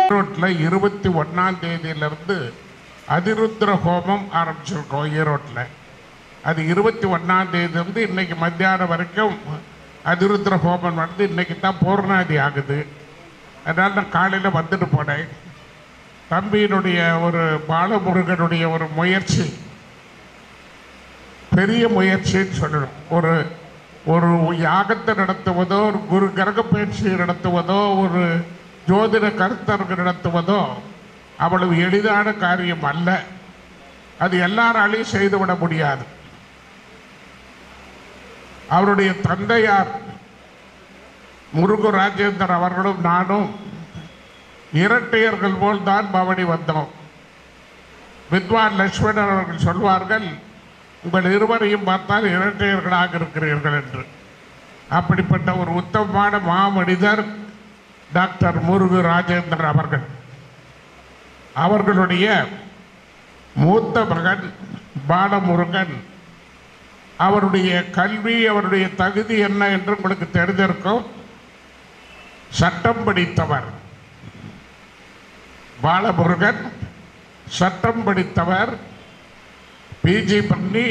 ஈரோட்டில் இருபத்தி ஒன்றாம் தேதியிலிருந்து அதிருத்ர ஹோமம் ஆரம்பிச்சிருக்கோம் ஈரோட்டில் அது இருபத்தி ஒன்றாம் தேதியிலிருந்து இன்னைக்கு மத்தியானம் வரைக்கும் அதிருத்ர ஹோமம் வந்து இன்னைக்கு தான் பூர்ணாதி ஆகுது அதனால் நான் காலையில் வந்துட்டு போனேன் தம்பியினுடைய ஒரு பாலமுருகனுடைய ஒரு முயற்சி பெரிய முயற்சின்னு சொல்லணும் ஒரு ஒரு யாகத்தை நடத்துவதோ ஒரு குரு கிரக பயிற்சியை நடத்துவதோ ஒரு ஜோதிட கருத்தரங்கு நடத்துவதோ அவ்வளவு எளிதான காரியம் அல்ல அது எல்லாராலையும் செய்துவிட முடியாது அவருடைய தந்தையார் முருகு ராஜேந்தர் அவர்களும் நானும் இரட்டையர்கள் போல் தான் பவனி வந்தோம் வித்வான் லட்சுமணன் அவர்கள் சொல்வார்கள் உங்கள் இருவரையும் பார்த்தால் இரட்டையர்களாக இருக்கிறீர்கள் என்று அப்படிப்பட்ட ஒரு உத்தமமான மாமனிதர் டாக்டர் முருகு ராஜேந்தர் அவர்கள் அவர்களுடைய மூத்த மகன் பாலமுருகன் அவருடைய கல்வி அவருடைய தகுதி என்ன என்று உங்களுக்கு தெரிந்திருக்கும் சட்டம் படித்தவர் பாலமுருகன் சட்டம் படித்தவர் பிஜி பண்ணி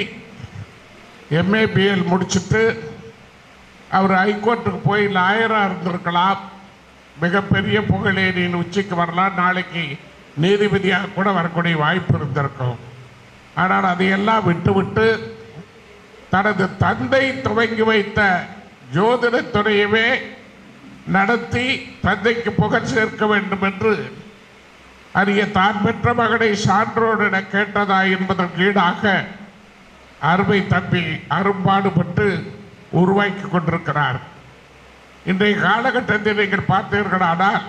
எம்ஏ பிஎல் முடிச்சுட்டு அவர் ஹைகோர்ட்டுக்கு போய் லாயராக இருந்திருக்கலாம் மிகப்பெரிய புகழேரியின் உச்சிக்கு வரலாம் நாளைக்கு நீதிபதியாக கூட வரக்கூடிய வாய்ப்பு இருந்திருக்கும் ஆனால் அதையெல்லாம் விட்டுவிட்டு தனது தந்தை துவங்கி வைத்த ஜோதிடத் துறையவே நடத்தி தந்தைக்கு புகழ் சேர்க்க வேண்டும் என்று அறிய தான் பெற்ற மகனை சான்றோடு என கேட்டதா என்பதற்கு ஈடாக அருமை தம்பி அரும்பாடுபட்டு உருவாக்கி கொண்டிருக்கிறார் இன்றைய காலகட்டத்தில் நீங்கள் பார்த்தீர்களானால்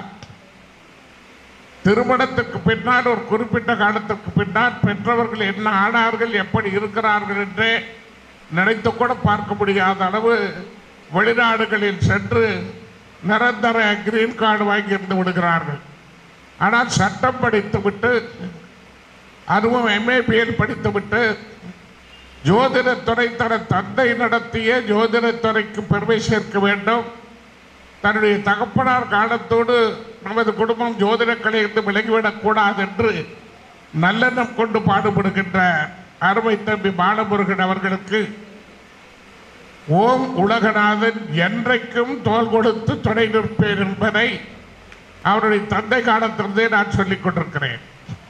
திருமணத்துக்கு பின்னால் ஒரு குறிப்பிட்ட காலத்துக்கு பின்னால் பெற்றவர்கள் என்ன ஆனார்கள் எப்படி இருக்கிறார்கள் என்றே நினைத்து கூட பார்க்க முடியாத அளவு வெளிநாடுகளில் சென்று நிரந்தர கிரீன் கார்டு வாங்கி இருந்து விடுகிறார்கள் ஆனால் சட்டம் படித்துவிட்டு அதுவும் எம்ஏபிஎல் படித்துவிட்டு ஜோதிடத்துறை தன தந்தை நடத்திய ஜோதிடத்துறைக்கு பெருமை சேர்க்க வேண்டும் தன்னுடைய தகப்பனார் காலத்தோடு நமது குடும்பம் ஜோதிடக்கலை இருந்து விலகிவிடக் கூடாது என்று நல்லெண்ணம் கொண்டு பாடுபடுகின்ற அருமை தம்பி பாலமுருகன் அவர்களுக்கு ஓம் உலகநாதன் என்றைக்கும் தோல் கொடுத்து துணை நிற்பேன் என்பதை அவருடைய தந்தை காலத்திலிருந்தே நான் சொல்லிக் கொண்டிருக்கிறேன்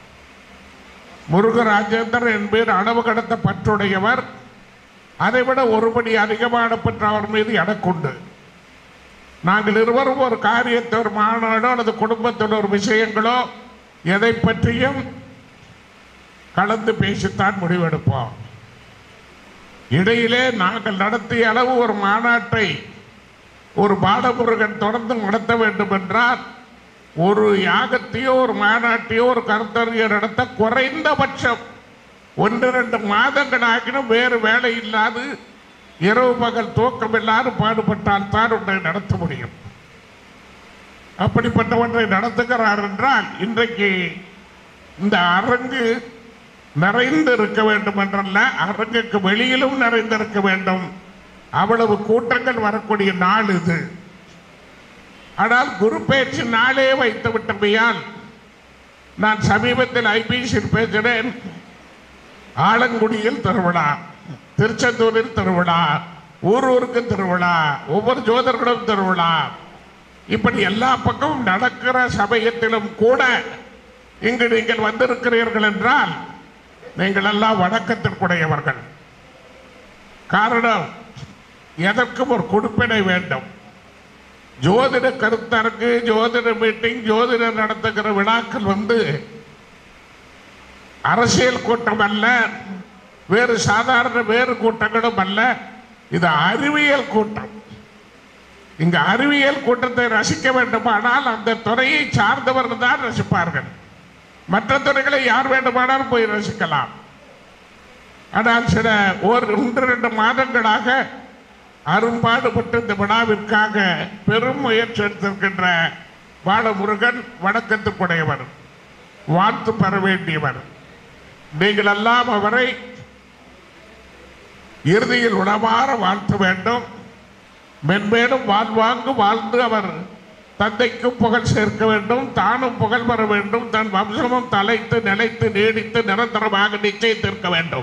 முருகராஜேந்தர் என்பேர் அளவு கடந்த பற்றுடையவர் அதைவிட ஒருபடி அதிகமான பற்று அவர் மீது எனக்குண்டு நாங்கள் இருவரும் ஒரு காரியத்தை ஒரு மாநாடோ அல்லது குடும்பத்தில் ஒரு விஷயங்களோ எதை பற்றியும் கலந்து பேசித்தான் முடிவெடுப்போம் இடையிலே நாங்கள் நடத்திய அளவு ஒரு மாநாட்டை ஒரு பாலமுருகன் தொடர்ந்து நடத்த வேண்டும் என்றால் ஒரு யாகத்தையோ ஒரு மாநாட்டையோ ஒரு கருத்தறிய நடத்த குறைந்தபட்சம் ஒன்று ரெண்டு மாதங்கள் ஆகினும் வேறு வேலை இல்லாது இரவு பகல் தூக்கம் இல்லாது பாடுபட்டால் தான் ஒன்றை நடத்த முடியும் அப்படிப்பட்ட ஒன்றை நடத்துகிறார் என்றால் இன்றைக்கு இந்த அரங்கு நிறைந்து இருக்க வேண்டும் என்றல்ல அரங்குக்கு வெளியிலும் நிறைந்திருக்க வேண்டும் அவ்வளவு கூட்டங்கள் வரக்கூடிய நாள் இது ஆனால் குரு பேச்சு நாளே வைத்து விட்டமையால் நான் சமீபத்தில் ஐபிசியில் பேசினேன் ஆலங்குடியில் திருவிழா திருச்செந்தூரில் திருவிழா ஊர் ஊருக்கு திருவிழா ஒவ்வொரு ஜோதர்களும் திருவிழா இப்படி எல்லா பக்கமும் நடக்கிற சமயத்திலும் கூட இங்கு நீங்கள் வந்திருக்கிறீர்கள் என்றால் நீங்கள் எல்லாம் வணக்கத்திற்குடையவர்கள் காரணம் எதற்கும் ஒரு கொடுப்பினை வேண்டும் ஜோதிட கருத்தரங்கு ஜோதிட மீட்டிங் ஜோதிடர் நடத்துகிற விழாக்கள் வந்து அரசியல் கூட்டம் அல்ல வேறு சாதாரண வேறு கூட்டங்களும் அல்ல இது அறிவியல் கூட்டம் இங்க அறிவியல் கூட்டத்தை ரசிக்க வேண்டுமானால் அந்த துறையை சார்ந்தவர்கள் தான் ரசிப்பார்கள் மற்ற துறைகளை யார் வேண்டுமானாலும் போய் ரசிக்கலாம் ஆனால் சில ஒரு ஒன்று ரெண்டு மாதங்களாக அரும்பாடுபட்டு இந்த விழாவிற்காக பெரும் முயற்சி எடுத்திருக்கின்ற பாலமுருகன் வணக்கத்துக்குடையவர் வாழ்த்து பெற வேண்டியவர் நீங்கள் எல்லாம் அவரை இறுதியில் உணவார வாழ்த்த வேண்டும் மென்மேலும் வாழ்வாங்கு வாழ்ந்து அவர் தந்தைக்கும் புகழ் சேர்க்க வேண்டும் தானும் புகழ் பெற வேண்டும் தன் வம்சமும் தலைத்து நிலைத்து நீடித்து நிரந்தரமாக நிச்சயித்திருக்க வேண்டும்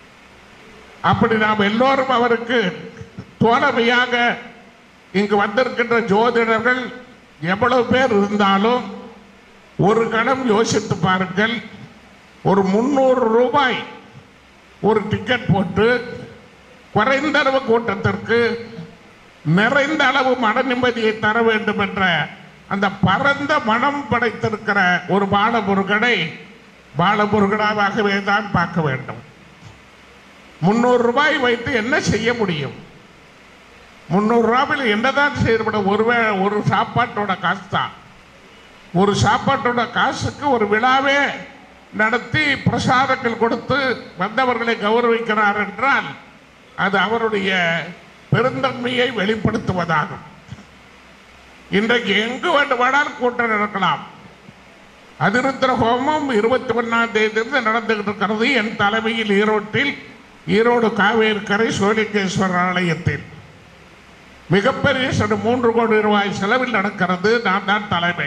அப்படி நாம் எல்லோரும் அவருக்கு தோழமையாக இங்கு வந்திருக்கின்ற ஜோதிடர்கள் எவ்வளவு பேர் இருந்தாலும் ஒரு கணம் யோசித்து பாருங்கள் ஒரு முந்நூறு ரூபாய் ஒரு டிக்கெட் போட்டு குறைந்த அளவு கூட்டத்திற்கு நிறைந்த அளவு மன நிம்மதியை தர வேண்டும் என்ற அந்த பரந்த மனம் படைத்திருக்கிற ஒரு பாலமுருகனை பாலமுருகனாகவே தான் பார்க்க வேண்டும் முந்நூறு ரூபாய் வைத்து என்ன செய்ய முடியும் முந்நூறு ரூபாயில் என்னதான் செய்யப்பட ஒருவே ஒரு சாப்பாட்டோட காசு தான் ஒரு சாப்பாட்டோட காசுக்கு ஒரு விழாவே நடத்தி பிரசாதங்கள் கொடுத்து வந்தவர்களை கௌரவிக்கிறார் என்றால் அது அவருடைய பெருந்தன்மையை வெளிப்படுத்துவதாகும் இன்றைக்கு எங்கு வேண்டுமானால் கூட்டம் நடக்கலாம் அதிருத்திர ஹோமம் இருபத்தி ஒன்னாம் தேதியிலிருந்து நடந்துகிட்டு இருக்கிறது என் தலைமையில் ஈரோட்டில் ஈரோடு காவேரி கரை சோழிகேஸ்வரர் ஆலயத்தில் மிகப்பெரிய சில மூன்று கோடி ரூபாய் செலவில் நடக்கிறது நான் தான் தலைமை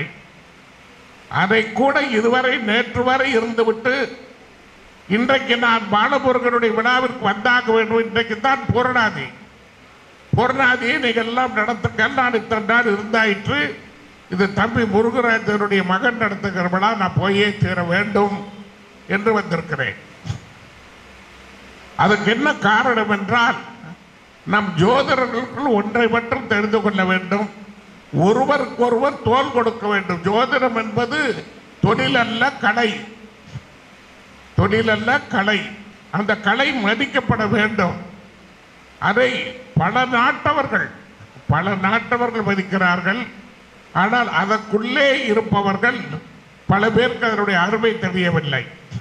அதை கூட இதுவரை நேற்று வரை இருந்துவிட்டு இன்றைக்கு நான் பாலமுருகனுடைய விழாவிற்கு வந்தாக வேண்டும் இன்றைக்கு தான் பூரணாதி பூரணாதியை நீங்கள் எல்லாம் நடத்துங்கள் நான் இத்தனை நாள் இருந்தாயிற்று இது தம்பி முருகராஜனுடைய மகன் நடத்துகிற விழா நான் போயே தீர வேண்டும் என்று வந்திருக்கிறேன் அதுக்கு என்ன காரணம் என்றால் நம் ஜோதிடர்களுக்குள் ஒன்றை மட்டும் தெரிந்து கொள்ள வேண்டும் ஒருவருக்கொருவர் தோல் கொடுக்க வேண்டும் ஜோதிடம் என்பது தொழில் அல்ல கலை தொழில் அல்ல கலை அந்த கலை மதிக்கப்பட வேண்டும் அதை பல நாட்டவர்கள் பல நாட்டவர்கள் மதிக்கிறார்கள் ஆனால் அதற்குள்ளே இருப்பவர்கள் பல பேருக்கு அதனுடைய அருமை தெரியவில்லை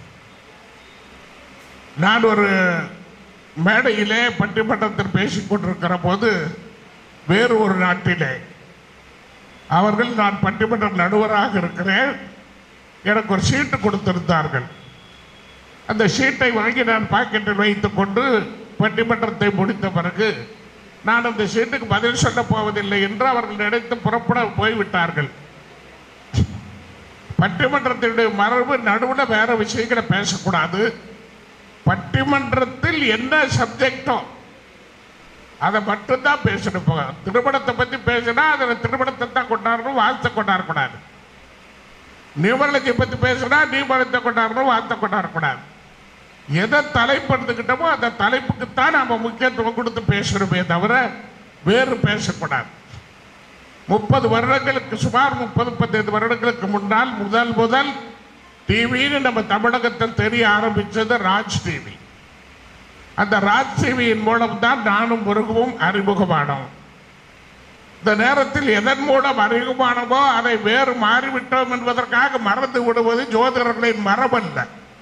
நான் ஒரு மேடையிலே பட்டிமன்றத்தில் பேசிக் கொண்டிருக்கிற போது வேறு ஒரு நாட்டிலே அவர்கள் நான் பட்டிமன்ற நடுவராக இருக்கிறேன் எனக்கு ஒரு சீட்டு கொடுத்திருந்தார்கள் அந்த சீட்டை வாங்கி நான் பாக்கெட்டில் வைத்துக் கொண்டு பட்டிமன்றத்தை முடித்த பிறகு நான் அந்த சீட்டுக்கு பதில் சொல்ல போவதில்லை என்று அவர்கள் நினைத்து புறப்பட போய்விட்டார்கள் பட்டிமன்றத்தினுடைய மரபு நடுவில் வேற விஷயங்களை பேசக்கூடாது பட்டிமன்றத்தில் என்ன சப்ஜெக்டோ அதை மட்டும்தான் பேசணும் இப்போ திருமணத்தை பற்றி பேசினா அதில் திருமணத்தை தான் கொண்டாடணும் வாழ்த்தை கொண்டாடக்கூடாது நியூமரலஜி பற்றி பேசினா நியூமரத்தை கொண்டாடணும் வாழ்த்தை கொண்டாடக்கூடாது எதை தலைப்பு எடுத்துக்கிட்டோமோ அந்த தலைப்புக்குத்தான் நாம் முக்கியத்துவம் கொடுத்து பேசணுமே தவிர வேறு பேசக்கூடாது முப்பது வருடங்களுக்கு சுமார் முப்பது முப்பத்தைந்து வருடங்களுக்கு முன்னால் முதல் முதல் டிவின்னு நம்ம தமிழகத்தில் தெரிய ஆரம்பிச்சது ராஜ் டிவி அந்த ராஜ் டிவியின் மூலம் தான் நானும் முருகவும் அறிமுகமானோம் இந்த நேரத்தில் எதன் மூலம் அறிமுகமானமோ அதை வேறு மாறிவிட்டோம் என்பதற்காக மறந்து விடுவது ஜோதிடர்களின் மரபல்ல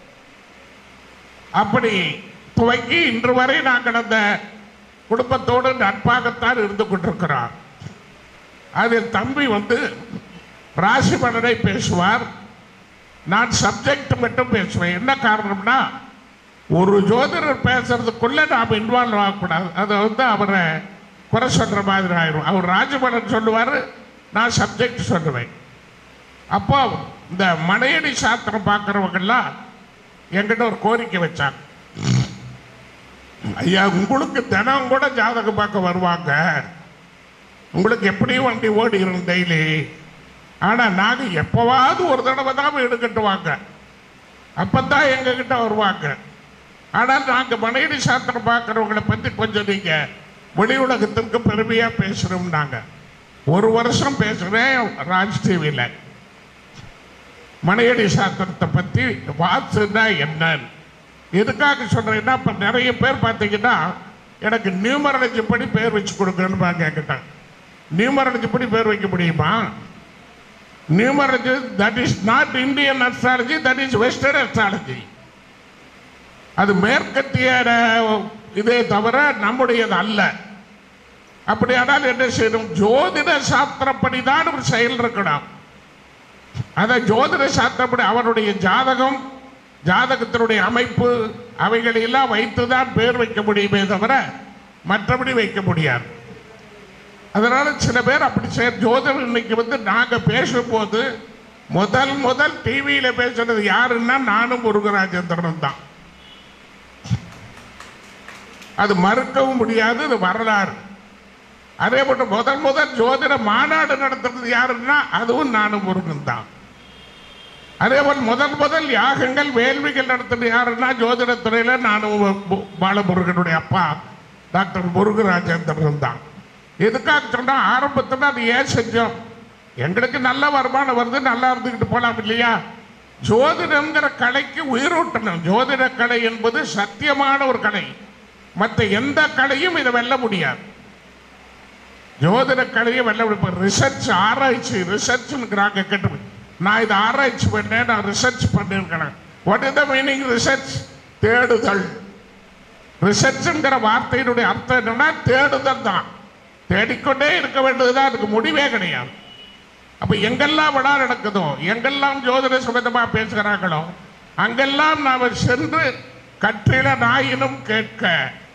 அப்படி துவங்கி இன்று வரை நாங்கள் அந்த குடும்பத்தோடு நட்பாகத்தான் இருந்து கொண்டிருக்கிறோம் அதில் தம்பி வந்து ராசி பலனை பேசுவார் நான் சப்ஜெக்ட் மட்டும் பேசுவேன் என்ன காரணம்னா ஒரு ஜோதிடர் பேசுறதுக்குள்ள நாம் இன்வால்வ் ஆகக்கூடாது அதை வந்து அவரை குறை சொல்ற மாதிரி ஆயிரும் அவர் ராஜபலன் சொல்லுவார் நான் சப்ஜெக்ட் சொல்லுவேன் அப்போ இந்த மனையடி சாஸ்திரம் பார்க்குறவங்கெல்லாம் என்கிட்ட ஒரு கோரிக்கை வச்சாங்க ஐயா உங்களுக்கு தினம் கூட ஜாதகம் பார்க்க வருவாங்க உங்களுக்கு எப்படியும் வண்டி ஓடிடும் டெய்லி ஆனால் நாங்கள் எப்போவாவது ஒரு தடவை தான் வீடு கட்டுவாங்க அப்போ தான் எங்ககிட்ட வருவாங்க ஆனால் நாங்கள் மனைவி சாஸ்திரம் பார்க்குறவங்களை பற்றி கொஞ்சம் நீங்கள் வெளி உலகத்திற்கு பெருமையாக பேசுகிறோம்னாங்க ஒரு வருஷம் பேசுகிறேன் ராஜ் டிவியில் மனையடி சாஸ்திரத்தை பற்றி வாட்சுன்னா என்னன்னு எதுக்காக சொல்கிறேன்னா இப்போ நிறைய பேர் பார்த்தீங்கன்னா எனக்கு நியூமராலஜி படி பேர் வச்சு கொடுக்கணும்னு என்கிட்ட நியூமராலஜி படி பேர் வைக்க முடியுமா numerology that is not Indian astrology that is western astrology அது மேற்கத்திய அஹ், இதே தவிர நம்முடையது அல்ல அப்படியானால் என்ன செய்யணும் ஜோதிட சாஸ்திரப்படி தான் ஒரு செயல் இருக்கணும் அதை ஜோதிட சாஸ்திரப்படி அவருடைய ஜாதகம் ஜாதகத்தினுடைய அமைப்பு அவைகளை எல்லாம் வைத்து தான் பேர் வைக்க முடியுமே தவிர மற்றபடி வைக்க முடியாது அதனால சில பேர் அப்படி செய்ய ஜோதிடம் இன்னைக்கு வந்து நாங்க பேசும்போது முதல் முதல் டிவியில பேசுறது யாருன்னா நானும் முருகராஜேந்திரனும் தான் அது மறுக்கவும் முடியாது அது வரலாறு அதே போட்டு முதல் முதல் ஜோதிட மாநாடு நடத்துறது யாருன்னா அதுவும் நானும் முருகன் தான் அதே போல் முதல் முதல் யாகங்கள் வேள்விகள் நடத்துறது யாருன்னா ஜோதிடத்துறையில நானும் பு- பாலமுருகனுடைய அப்பா டாக்டர் முருகராஜேந்திரன் தான் எதுக்காக சொன்னா ஆரம்பத்தில் அது ஏன் செஞ்சோம் எங்களுக்கு நல்ல வருமானம் வருது நல்லா இருந்துக்கிட்டு போலாம் இல்லையா ஜோதிடம்ங்கிற கலைக்கு உயிரூட்டணும் ஜோதிட கலை என்பது சத்தியமான ஒரு கலை மற்ற எந்த கலையும் இதை வெல்ல முடியாது ஜோதிட கலையை வெல்ல முடியும் ரிசர்ச் ஆராய்ச்சி ரிசர்ச்னுங்கிறாங்க கேட்டு நான் இதை ஆராய்ச்சி பண்ணேன் நான் ரிசர்ச் பண்ணியிருக்கிறேன் what is the meaning research தேடுதல் ரிசர்ச்ங்கிற வார்த்தையினுடைய அர்த்தம் என்னன்னா தேடுதல் தான் தேடிக்கொண்டே இருக்க வேண்டியதுதான் அதுக்கு முடிவே கிடையாது அப்ப எங்கெல்லாம் விழா நடக்குதோ எங்கெல்லாம் ஜோதிட சம்பந்தமா பேசுகிறார்களோ அங்கெல்லாம் நாம சென்று கற்றில நாயினும் கேட்க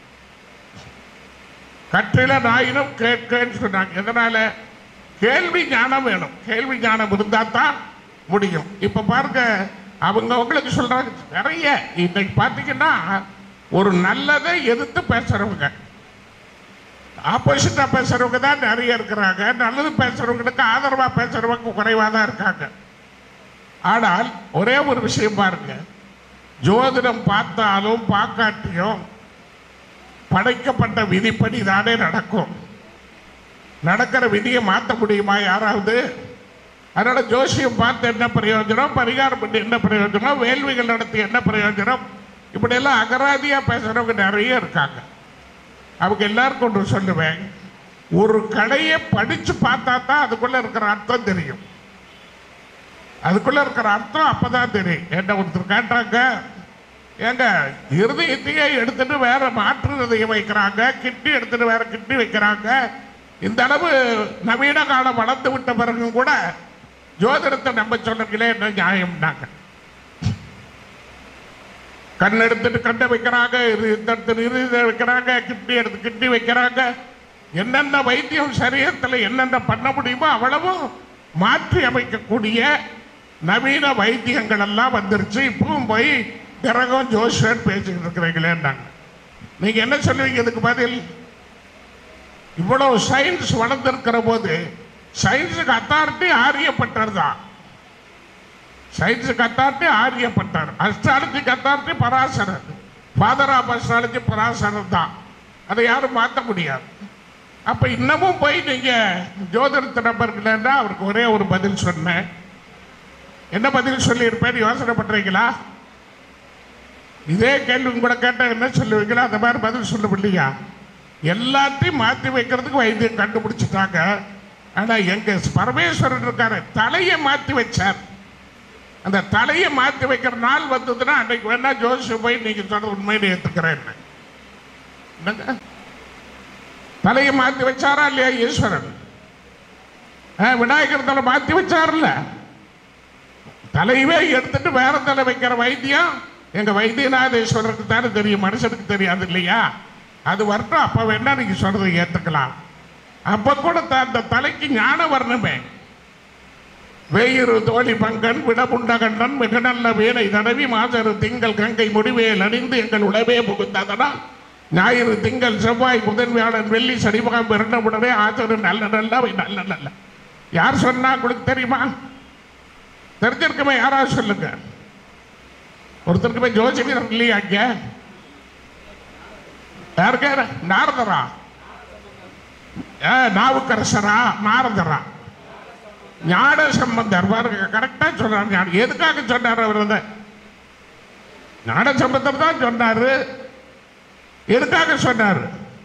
கற்றில நாயினும் கேட்கன்னு சொன்னாங்க எதனால கேள்வி ஞானம் வேணும் கேள்வி ஞானம் இருந்தா தான் முடியும் இப்ப பாருங்க அவங்க உங்களுக்கு சொல்றாங்க நிறைய இன்னைக்கு பார்த்தீங்கன்னா ஒரு நல்லதை எதிர்த்து பேசுறவங்க ஆப்போசிட்டா பேசுறவங்க தான் நிறைய இருக்கிறாங்க நல்லது பேசுறவங்களுக்கு ஆதரவா பேசுறவங்க குறைவா தான் இருக்காங்க ஆனால் ஒரே ஒரு விஷயம் பாருங்க ஜோதிடம் பார்த்தாலும் பார்க்காட்டியும் படைக்கப்பட்ட விதிப்படி தானே நடக்கும் நடக்கிற விதியை மாற்ற முடியுமா யாராவது அதனால ஜோசியம் பார்த்து என்ன பிரயோஜனம் பரிகாரம் பண்ணி என்ன பிரயோஜனம் வேள்விகள் நடத்தி என்ன பிரயோஜனம் இப்படியெல்லாம் அகராதியா பேசுறவங்க நிறைய இருக்காங்க அவங்க எல்லாருக்கும் ஒன்று சொல்லுவேன் ஒரு கடையை படிச்சு பார்த்தா தான் அதுக்குள்ள இருக்கிற அர்த்தம் தெரியும் அதுக்குள்ள இருக்கிற அர்த்தம் அப்பதான் தெரியும் என்ன ஒருத்தர் கேட்டாங்க ஏங்க இருதயத்தையே எடுத்துட்டு வேற மாற்று இதயம் வைக்கிறாங்க கிட்னி எடுத்துட்டு வேற கிட்னி வைக்கிறாங்க இந்த அளவு நவீன காலம் வளர்ந்து விட்ட பிறகும் கூட ஜோதிடத்தை நம்ப சொல்லுங்களே என்ன நியாயம்னாங்க கண் எடுத்துட்டு கண்ணை வைக்கிறாங்க இருதயத்தை இருதயத்தை வைக்கிறாங்க கிட்னி எடுத்து கிட்னி வைக்கிறாங்க என்னென்ன வைத்தியம் சரீரத்தில் என்னென்ன பண்ண முடியுமோ அவ்வளவும் மாற்றி அமைக்கக்கூடிய நவீன வைத்தியங்கள் எல்லாம் வந்துருச்சு இப்பவும் போய் கிரகம் ஜோஷன் பேசிக்கிட்டு இருக்கிறீங்களேன்னாங்க நீங்க என்ன சொல்லுவீங்க இதுக்கு பதில் இவ்வளவு சயின்ஸ் வளர்ந்திருக்கிற போது சயின்ஸுக்கு அத்தாரிட்டி ஆரியப்பட்டர் தான் சயின்ஸுக்கு அத்தாரிட்டி ஆரியப்பட்டார் அஸ்ட்ராலஜிக்கு authority Parashara father of astrology Parashara தான் அதை யாரும் மாற்ற முடியாது அப்ப இன்னமும் போய் நீங்க ஜோதிடத்தை நம்பர்கள்னா அவருக்கு ஒரே ஒரு பதில் சொன்னேன் என்ன பதில் சொல்லியிருப்பேன் யோசனை பண்றீங்களா இதே கேள்வி கூட கேட்டா என்ன சொல்லுவீங்களா அந்த மாதிரி பதில் சொல்ல இல்லையா எல்லாத்தையும் மாற்றி வைக்கிறதுக்கு வைத்தியம் கண்டுபிடிச்சிட்டாங்க ஆனா எங்க பரமேஸ்வரன் இருக்காரு தலையை மாற்றி வச்சார் அந்த தலையை மாற்றி வைக்கிற நாள் வந்ததுன்னா அன்னைக்கு வேணா ஜோசியம் போய் நீங்க சொல்ற உண்மையில ஏத்துக்கிறேன் என்னங்க தலையை மாற்றி வச்சாரா இல்லையா ஈஸ்வரன் ஆ, விநாயகர் தலை மாற்றி வச்சார்ல தலையவே எடுத்துட்டு வேற தலை வைக்கிற வைத்தியம் எங்க வைத்தியநாதேஸ்வரருக்கு தானே தெரியும் மனுஷனுக்கு தெரியாது இல்லையா அது வரட்டும் அப்ப வேணா நீங்க சொல்றதை ஏத்துக்கலாம் அப்ப கூட த- அந்த தலைக்கு ஞானம் வரணுமே வேயிரு தோழி பங்கன் விடமுண்டகண்டன் மிக நல்ல வேலை தடவி மாசரு திங்கள் கங்கை முடிவேல் அணிந்து எங்கள் உடவே புகுந்ததனால் ஞாயிறு திங்கள் செவ்வாய் புதன் வியாழன் வெள்ளி சனிமகம் இரண்டவுடனே ஆச்சரு நல்ல நல்லவை நல்ல நல்ல யார் சொன்னா உங்களுக்கு தெரியுமா தெரிஞ்சிருக்குமே யாராவது சொல்லுங்க ஒருத்தருக்குமே ஜோசியர் இல்லையா இங்க யாருக்கு நாரதரா ஏ, நாவுக்கரசரா நாரதரா ஞான சம்பந்தர் பாருங்க கரெக்டா சொல்றாரு ஞான எதுக்காக சொன்னார் அவர் வந்து ஞான சம்பந்தர் தான் சொன்னாரு எதுக்காக சொன்னார்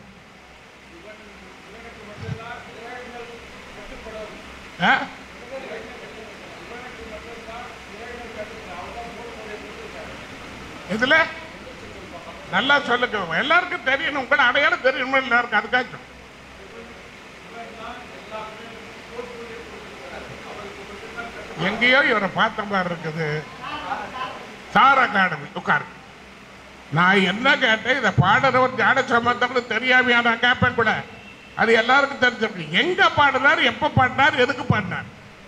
ஆ? இதுல நல்லா சொல்லுங்க எல்லாருக்கும் தெரியணும் உங்களை அடையாளம் தெரியணும் எல்லாருக்கும் அதுக்காக சொல்லுங்க. எங்கேயோ இவரை பார்த்த மாதிரி இருக்குது சார் அகாடமி உட்காரு நான் என்ன கேட்டேன் இதை பாடுறவர் ஞான சம்பந்தம்னு தெரியாமையா நான் கேட்பேன் கூட அது எல்லாருக்கும் தெரிஞ்சிருக்கு எங்க பாடினார் எப்ப பாடினார் எதுக்கு பாடினார்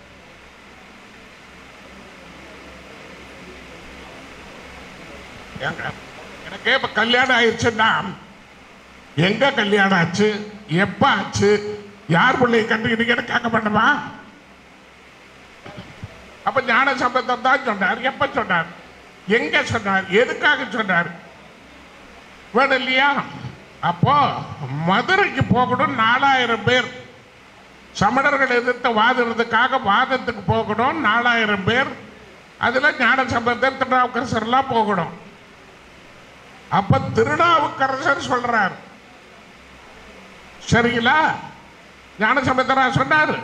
ஏங்க, எனக்கே இப்ப கல்யாணம் ஆயிடுச்சுன்னா எங்க கல்யாணம் ஆச்சு எப்ப ஆச்சு யார் பிள்ளைய கண்டுக்கிட்டீங்கன்னு கேட்க மாட்டோமா அப்ப ஞான சம்பந்தம் தான் சொன்னார் எப்ப சொன்னார் எங்க சொன்னார் எதுக்காக சொன்னார் வேணும் இல்லையா அப்போ மதுரைக்கு போகணும் நாலாயிரம் பேர் சமணர்கள் எதிர்த்து வாதிடுறதுக்காக வாதத்துக்கு போகணும் நாலாயிரம் பேர் அதுல ஞான சம்பந்தர் திருநாவுக்கரசர்லாம் போகணும் அப்ப திருநாவுக்கரசர் சொல்றார் சரிங்களா ஞான சம்பந்தரா சொன்னாரு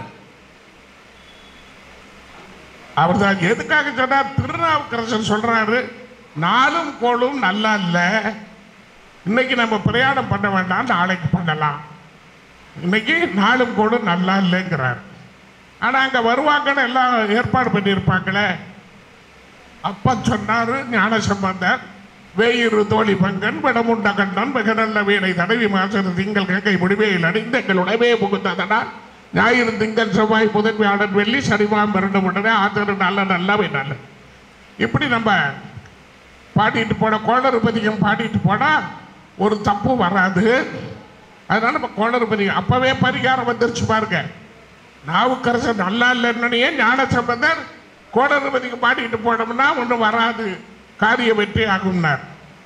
அவர் தான் எதுக்காக சொன்னார் திருநாவுக்கரசர் சொல்றாரு நாளும் கோளும் நல்லா இல்ல இன்னைக்கு நம்ம பிரயாணம் பண்ண வேண்டாம் நாளைக்கு பண்ணலாம் இன்னைக்கு நாளும் கோளும் நல்லா இல்லைங்கிறார் ஆனா அங்க வருவாங்கன்னு எல்லாம் ஏற்பாடு பண்ணியிருப்பாங்களே அப்ப சொன்னாரு ஞான சம்பந்தர் வேயிரு தோழி பங்கன் விடமுண்ட கண்ணன் மிக நல்ல வீணை தடவி மாசரு திங்கள் கேட்கை முடிவையில் அடைந்து எங்கள் உடவே புகுந்ததனால் ஞாயிறு திங்கள் செவ்வாய் புதன் வியாழன் வெள்ளி சனிவாம் இரண்டு உடனே ஆத்தரு நல்ல நல்லவை நல்ல இப்படி நம்ம பாடிட்டு போன கோளறுபதிகம் பாடிட்டு போனா ஒரு தப்பு வராது அதனால நம்ம கோளறுபதிகம் அப்பவே பரிகாரம் வந்துருச்சு பாருங்க நாவுக்கரசர் நல்லா இல்லைன்னு ஞான சம்பந்தர் கோடறுபதிக்கு பாடிட்டு போனோம்னா ஒன்றும் வராது காரிய வெற்றி ஆகும்னார்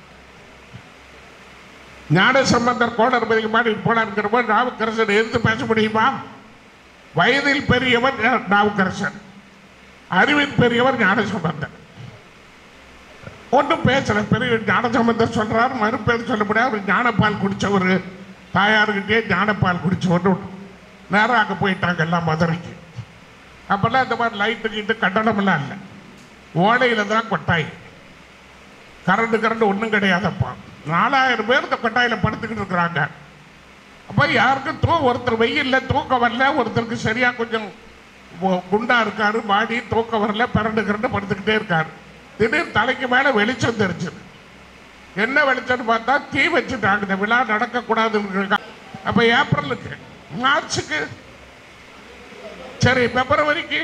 ஞான சம்பந்தர் கோடறுபதிக்கு பாடிட்டு போனாருங்கிற போது நாவுக்கரசர் எதிர்த்து பேச முடியுமா வயதில் பெரியவர் ஞா- நாவுக்கரசர் அறிவில் பெரியவர் ஞான சம்பந்தர் ஒன்றும் பேசல பெரிய ஞான சம்பந்தர் சொல்றாரு மறுபேர் சொல்ல முடியாது அவர் ஞானப்பால் குடிச்சவர் தாயார்கிட்டயே ஞானப்பால் குடிச்சவர் நேரம் அங்கே போயிட்டாங்க எல்லாம் மதுரைக்கு அப்பெல்லாம் இந்த மாதிரி லைட்டு கீட்டு கட்டணமெல்லாம் இல்லை ஓடையில தான் கொட்டாய் கரண்ட் கரண்ட் ஒன்றும் கிடையாதப்பா நாலாயிரம் பேர் இந்த கொட்டாயில் படுத்துக்கிட்டு இருக்கிறாங்க அப்போ யாருக்கும் தூ ஒருத்தர் வெயில்ல தூக்கம் வரல ஒருத்தருக்கு சரியா கொஞ்சம் ஒ- குண்டா இருக்காரு பாடி தூக்கம் வரல பிறண்டு கிரண்டு படுத்துக்கிட்டே இருக்காரு திடீர் தலைக்கு மேல வெளிச்சம் தெரிஞ்சது என்ன வெளிச்சம்னு பார்த்தா தீ வச்சுட்டாங்க இந்த விழா நடக்கக்கூடாதுன்னு அப்ப ஏப்ரலுக்கு மார்ச்சுக்கு சரி பிப்ரவரிக்கு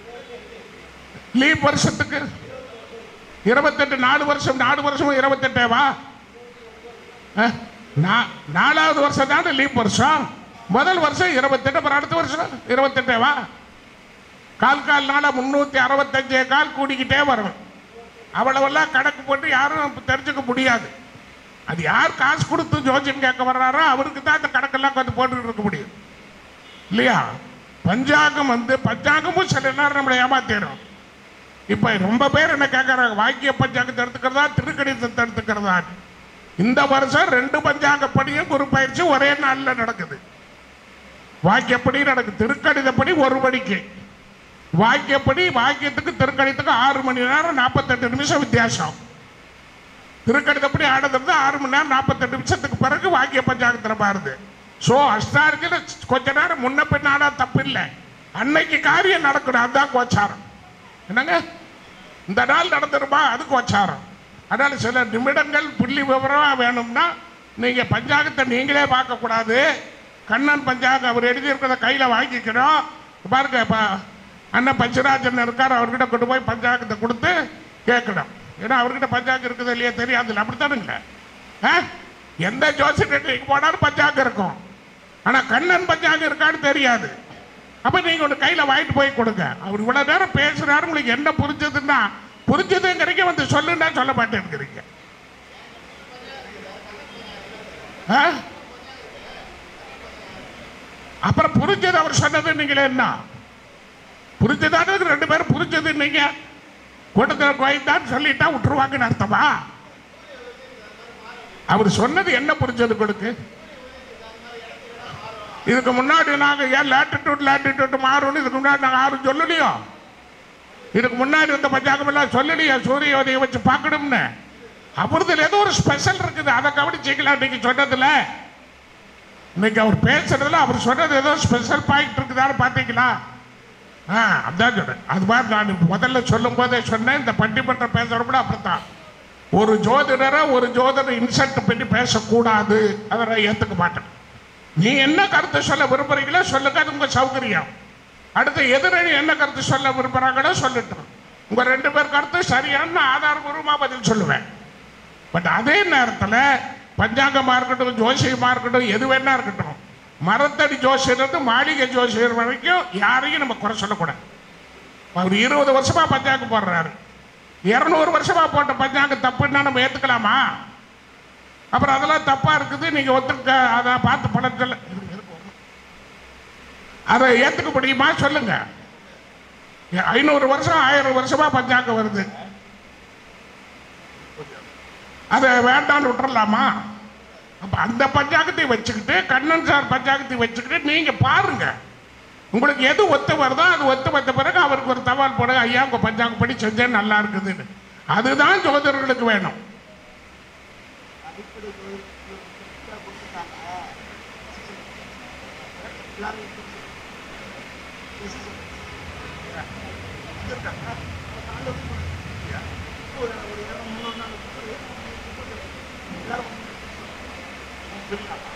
லீப் வருஷத்துக்கு இருபத்தெட்டு நாலு வருஷம் நாலு வருஷமும் இருபத்தெட்டேவா அஹ், நா- நாலாவது வருஷம் தானே லீப் வருஷம் முதல் வருஷம் இருபத்தெட்டு அப்புறம் அடுத்த வருஷம் இருபத்தெட்டேவா கால் கால் நாள முன்னூத்தி அறுபத்தஞ்சே கால் கூடிக்கிட்டே வரும் அவ்வளவெல்லாம் கணக்கு போட்டு யாரும் தெரிஞ்சுக்க முடியாது அது யார் காசு கொடுத்து ஜோசியம் கேட்க வர்றாரோ அவருக்கு தான் அந்த கணக்கெல்லாம் கொஞ்சம் போட்டுக்கிட்டு இருக்க முடியும் இல்லையா பஞ்சாங்கம் வந்து பஞ்சாங்கமும் சில நேரம் நம்மளை ஏமாத்திடும் இப்ப ரொம்ப பேர் என்ன கேட்கறாங்க வாக்கிய பஞ்சாங்கத்தை எடுத்துக்கிறதா திருக்கணிதத்தை எடுத்துக்கிறதா இந்த வருஷம் ரெண்டு பஞ்சாங்கப்படியும் குரு பயிற்சி ஒரே நாள்ல நடக்குது வாக்கியப்படி நடக்குது திருக்கணிதப்படி ஒரு மணிக்கு வாக்கியப்படி வாக்கியத்துக்கு திருக்கணித்துக்கு ஆறு மணி நேரம் நாற்பத்தெட்டு நிமிஷம் வித்தியாசம் திருக்கணிதப்படி ஆனது ஆறு மணி நேரம் நாற்பத்தெட்டு நிமிஷத்துக்கு பிறகு வாக்கிய பஞ்சாங்கத்தில் பாருது ஸோ அஷ்டார்ஜில் கொஞ்ச நேரம் முன்ன பின்னாடா தப்பு இல்லை அன்னைக்கு காரியம் நடக்கணும் அதுதான் கோச்சாரம் என்னங்க இந்த நாள் நடந்துருமா அது கோச்சாரம் அதனால சில நிமிடங்கள் புள்ளி விவரமா வேணும்னா நீங்க பஞ்சாங்கத்தை நீங்களே பார்க்கக்கூடாது கண்ணன் பஞ்சாங்கம் அவர் எழுதியிருக்கிறத கையில் வாங்கிக்கணும் பாருங்க இப்போ அண்ணன் பஞ்சராஜன் இருக்கார் அவர்கிட்ட கொண்டு போய் பஞ்சாங்கத்தை கொடுத்து கேட்கணும் ஏன்னா அவர்கிட்ட பஞ்சாங்கம் இருக்குது இல்லையா தெரியாது அப்படித்தானுங்க ஆ? எந்த ஜோசியர் போனாலும் பஞ்சாங்கம் இருக்கும் ஆனா கண்ணன் பஞ்சாங்கம் இருக்கான்னு தெரியாது அப்ப நீங்க ஒன்று கையில வாங்கிட்டு போய் கொடுங்க அவர் இவ்வளவு நேரம் பேசுறாரு உங்களுக்கு என்ன புரிஞ்சதுன்னா புரிஞ்சதுங்கிறீங்க வந்து சொல்லுன்னா சொல்ல மாட்டேங்கிறீங்க ஆ? அப்புறம் புரிஞ்சது அவர் சொன்னது நீங்களே என்ன புரிஞ்சதானது ரெண்டு பேரும் புரிஞ்சது நீங்க கூட்டத்தில் கோயந்தான் சொல்லிட்டா விட்டுருவாங்கன்னு அர்த்தமா அவர் சொன்னது என்ன புரிஞ்சது கொடுக்கு இதுக்கு முன்னாடி நாங்க ஏன் லேட்டிடியூட் லேட்டிடியூட் மாறும்னு இதுக்கு முன்னாடி நாங்க யாரும் சொல்லலையோ இதுக்கு முன்னாடி இந்த பஞ்சாங்கம் எல்லாம் சொல்லலையா சூரிய உதயம் வச்சு பார்க்கணும்னு அவரதுல ஏதோ ஒரு ஸ்பெஷல் இருக்குது அதை கவனிச்சிங்களா நீங்க சொன்னதுல இன்னைக்கு அவர் பேசுறதுல அவர் சொன்னது ஏதோ ஸ்பெஷல் பாயிண்ட் இருக்குதான்னு பார்த்தீங்களா ஆ அதான் சொன்னேன் அது மாதிரி நான் முதல்ல சொல்லும் போதே சொன்னேன் இந்த பட்டிமன்றம் பேசுறப்பட அப்படித்தான் ஒரு ஜோதிடரை ஒரு ஜோதிடர் இன்சல்ட் பண்ணி பேசக்கூடாது அதை நான் ஏற்றுக்க மாட்டேன் நீ என்ன கருத்து சொல்ல விரும்புறீங்களோ சொல்லுங்க அது உங்க சௌகரியம் அடுத்து எதிரணி என்ன கருத்து சொல்ல விரும்புறாங்களோ சொல்லட்டும் உங்க ரெண்டு பேர் கருத்து சரியான ஆதாரபூர்வமா பதில் சொல்லுவேன் பட் அதே நேரத்தில் பஞ்சாங்கமா இருக்கட்டும் ஜோசியமா இருக்கட்டும் எது வேணா இருக்கட்டும் மரத்தடி ஜோசியர் இருந்து மாளிகை ஜோசியர் வரைக்கும் யாரையும் நம்ம குறை சொல்லக்கூடாது அவர் இருபது வருஷமா பஞ்சாங்கம் போடுறாரு இருநூறு வருஷமா போட்ட பஞ்சாங்கம் தப்புன்னா நம்ம ஏத்துக்கலாமா அப்புறம் அதெல்லாம் தப்பா இருக்குது நீங்க ஒத்துக்க அதை பார்த்து பழத்தில் அதை ஏத்துக்க முடியுமா சொல்லுங்க ஐநூறு வருஷம் ஆயிரம் வருஷமா பஞ்சாங்கம் வருது அதை வேண்டாம்னு விட்டுறலாமா அப்ப அந்த பஞ்சாங்கத்தை வச்சுக்கிட்டு கண்ணன் சார் பஞ்சாங்கத்தை வச்சுக்கிட்டு நீங்க பாருங்க உங்களுக்கு எது ஒத்து வருதோ அது ஒத்து வந்த பிறகு அவருக்கு ஒரு தபால் போடுங்க ஐயா உங்க பஞ்சாங்கம் படி செஞ்சேன் நல்லா இருக்குதுன்னு அதுதான் ஜோதிடர்களுக்கு வேணும் எல்லாரும்